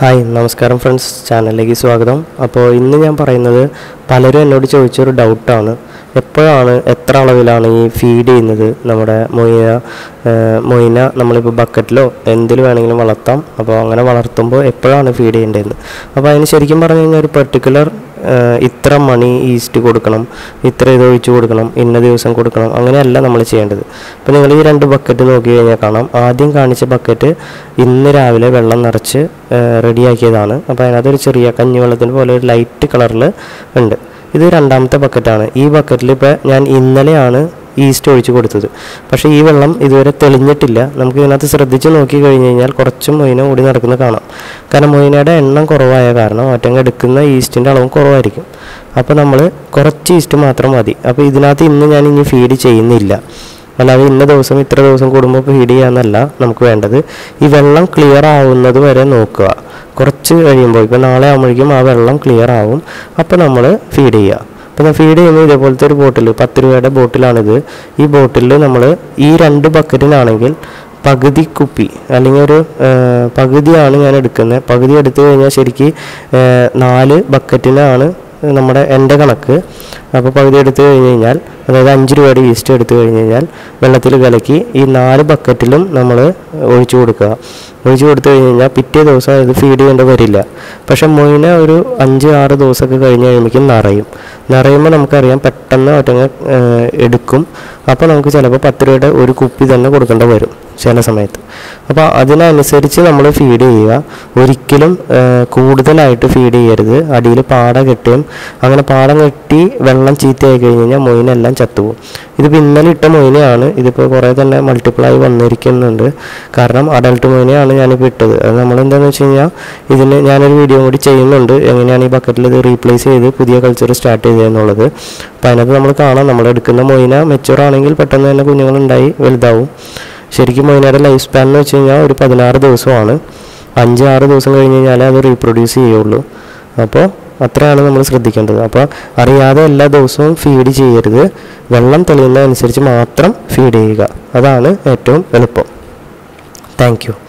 hi നമസ്കാരം friends ചാനലിലേക്ക് സ്വാഗതം അപ്പോൾ ഇന്ന് ഞാൻ പറയുന്നത് പലരും എന്നോട് ചോദിച്ചൊരു ഡൗട്ടാണ് എപ്പോഴാണ് എത്ര അളവിലാണ് ഈ ഫീഡ് ചെയ്യുന്നത് നമ്മുടെ മൊയ്ന ഏഹ് മൊയ്ന നമ്മളിപ്പോൾ ബക്കറ്റിലോ എന്തിൽ വേണമെങ്കിലും വളർത്താം അപ്പോൾ അങ്ങനെ വളർത്തുമ്പോൾ എപ്പോഴാണ് ഫീഡ് ചെയ്യേണ്ടതെന്ന് അപ്പോൾ അതിന് ശരിക്കും പറഞ്ഞു കഴിഞ്ഞാൽ ഒരു പെർട്ടിക്കുലർ ഇത്ര മണി ഈസ്റ്റ് കൊടുക്കണം ഇത്ര ഇത് ഒഴിച്ച് കൊടുക്കണം ഇന്ന ദിവസം കൊടുക്കണം അങ്ങനെയല്ല നമ്മൾ ചെയ്യേണ്ടത് ഇപ്പോൾ നിങ്ങൾ ഈ രണ്ട് ബക്കറ്റ് നോക്കി കഴിഞ്ഞാൽ കാണാം ആദ്യം കാണിച്ച ബക്കറ്റ് ഇന്ന് രാവിലെ വെള്ളം നിറച്ച് റെഡിയാക്കിയതാണ് അപ്പോൾ അതിനകത്തൊരു ചെറിയ കഞ്ഞിവെള്ളത്തിന് പോലെ ഒരു ലൈറ്റ് കളറിൽ ഉണ്ട് ഇത് രണ്ടാമത്തെ ബക്കറ്റാണ് ഈ ബക്കറ്റിൽ ഇപ്പോൾ ഞാൻ ഇന്നലെയാണ് ഈസ്റ്റ് ഒഴിച്ച് കൊടുത്തത് പക്ഷേ ഈ വെള്ളം ഇതുവരെ തെളിഞ്ഞിട്ടില്ല നമുക്ക് ഇതിനകത്ത് ശ്രദ്ധിച്ച് നോക്കി കഴിഞ്ഞ് കഴിഞ്ഞാൽ കുറച്ചും മൊയിന ഓടി നടക്കുന്നത് കാണാം കാരണം മൊയിനയുടെ എണ്ണം കുറവായ കാരണം ഒറ്റങ്ങ് എടുക്കുന്ന ഈസ്റ്റിൻ്റെ അളവും കുറവായിരിക്കും അപ്പോൾ നമ്മൾ കുറച്ച് ഈസ്റ്റ് മാത്രം മതി അപ്പോൾ ഇതിനകത്ത് ഇന്ന് ഞാൻ ഇനി ഫീഡ് ചെയ്യുന്നില്ല അല്ലാതെ ഇന്ന ദിവസം ഇത്ര ദിവസം കൂടുമ്പോൾ ഫീഡ് ചെയ്യാന്നല്ല നമുക്ക് വേണ്ടത് ഈ വെള്ളം ക്ലിയർ ആവുന്നത് വരെ നോക്കുക കുറച്ച് കഴിയുമ്പോൾ ഇപ്പോൾ നാളെ ആകുമ്പോഴേക്കും ആ വെള്ളം ക്ലിയർ ആവും അപ്പോൾ നമ്മൾ ഫീഡ് ചെയ്യുക അപ്പോൾ ഞാൻ ഫീഡ് ചെയ്യുമ്പോൾ ഇതേപോലത്തെ ഒരു ബോട്ടിൽ പത്ത് രൂപയുടെ ബോട്ടിലാണിത് ഈ ബോട്ടിൽ നമ്മൾ ഈ രണ്ട് ബക്കറ്റിനാണെങ്കിൽ പകുതി കുപ്പി അല്ലെങ്കിൽ ഒരു ആ, പകുതിയാണ് ഞാൻ എടുക്കുന്നത് പകുതി എടുത്തു കഴിഞ്ഞാൽ ശരിക്ക് ആ, നാല് ബക്കറ്റിനാണ് നമ്മുടെ എൻ്റെ കണക്ക് അപ്പോൾ പകുതി എടുത്തു കഴിഞ്ഞ് കഴിഞ്ഞാൽ അതായത് അഞ്ച് രൂപയുടെ ഈസ്റ്റ് എടുത്തു കഴിഞ്ഞ് കഴിഞ്ഞാൽ വെള്ളത്തിൽ കലക്കി ഈ നാല് ബക്കറ്റിലും നമ്മൾ ഒഴിച്ചു കൊടുക്കുക ഒഴിച്ചു കൊടുത്തു കഴിഞ്ഞ് കഴിഞ്ഞാൽ പിറ്റേ ദിവസം ഇത് ഫീഡ് ചെയ്യേണ്ടി വരില്ല പക്ഷെ മൊയിന ഒരു അഞ്ച് ആറ് ദിവസമൊക്കെ കഴിഞ്ഞ് കഴിയുമ്പോഴേക്കും നിറയും നിറയുമ്പോൾ നമുക്കറിയാം പെട്ടെന്ന് ഒറ്റങ്ങ് ഏഹ്, എടുക്കും അപ്പോൾ നമുക്ക് ചിലപ്പോൾ പത്ത് രൂപയുടെ ഒരു കുപ്പി തന്നെ കൊടുക്കേണ്ടി വരും ചില സമയത്ത് അപ്പോൾ അതിനനുസരിച്ച് നമ്മൾ ഫീഡ് ചെയ്യുക ഒരിക്കലും ഏഹ്, കൂടുതലായിട്ട് ഫീഡ് ചെയ്യരുത് അടിയിൽ പാട കെട്ടുകയും അങ്ങനെ പാടം കെട്ടി വെള്ളം ചീത്തയായി കഴിഞ്ഞ് കഴിഞ്ഞാൽ മൊയിനെല്ലാം ചത്തുപോകും ഇതിപ്പോൾ ഇന്നലെ ഇട്ട മൊയിനെയാണ് ഇതിപ്പോൾ കുറേ തന്നെ മൾട്ടിപ്ലൈ വന്നിരിക്കുന്നുണ്ട് കാരണം അഡൾട്ട് മൊയിനെയാണ് ഞാനിപ്പോൾ ഇട്ടത് അത് നമ്മൾ എന്താണെന്ന് വെച്ച് കഴിഞ്ഞാൽ ഇതിന് ഞാനൊരു വീഡിയോ കൂടി ചെയ്യുന്നുണ്ട് എങ്ങനെയാണ് ഈ ബക്കറ്റിൽ ഇത് റീപ്ലേസ് ചെയ്ത് പുതിയ കൾച്ചർ സ്റ്റാർട്ട് ചെയ്തതെന്നുള്ളത് അപ്പോൾ അതിനകത്ത് നമ്മൾ കാണാം നമ്മൾ എടുക്കുന്ന മൊയിന മെച്ചുവർ ആണെങ്കിൽ പെട്ടെന്ന് തന്നെ കുഞ്ഞുങ്ങളുണ്ടായി വലുതാവും ശരിക്കും മൊയിനയുടെ ലൈഫ് സ്പാൻ എന്ന് വെച്ച് കഴിഞ്ഞാൽ ഒരു പതിനാറ് ദിവസമാണ് അഞ്ച് ആറ് ദിവസം കഴിഞ്ഞ് കഴിഞ്ഞാലേ അത് റീപ്രൊഡ്യൂസ് ചെയ്യുള്ളൂ അപ്പോൾ അത്രയാണ് നമ്മൾ ശ്രദ്ധിക്കേണ്ടത് അപ്പോൾ അറിയാതെ എല്ലാ ദിവസവും ഫീഡ് ചെയ്യരുത് വെള്ളം തെളിയുന്നതനുസരിച്ച് മാത്രം ഫീഡ് ചെയ്യുക അതാണ് ഏറ്റവും എളുപ്പം താങ്ക് യു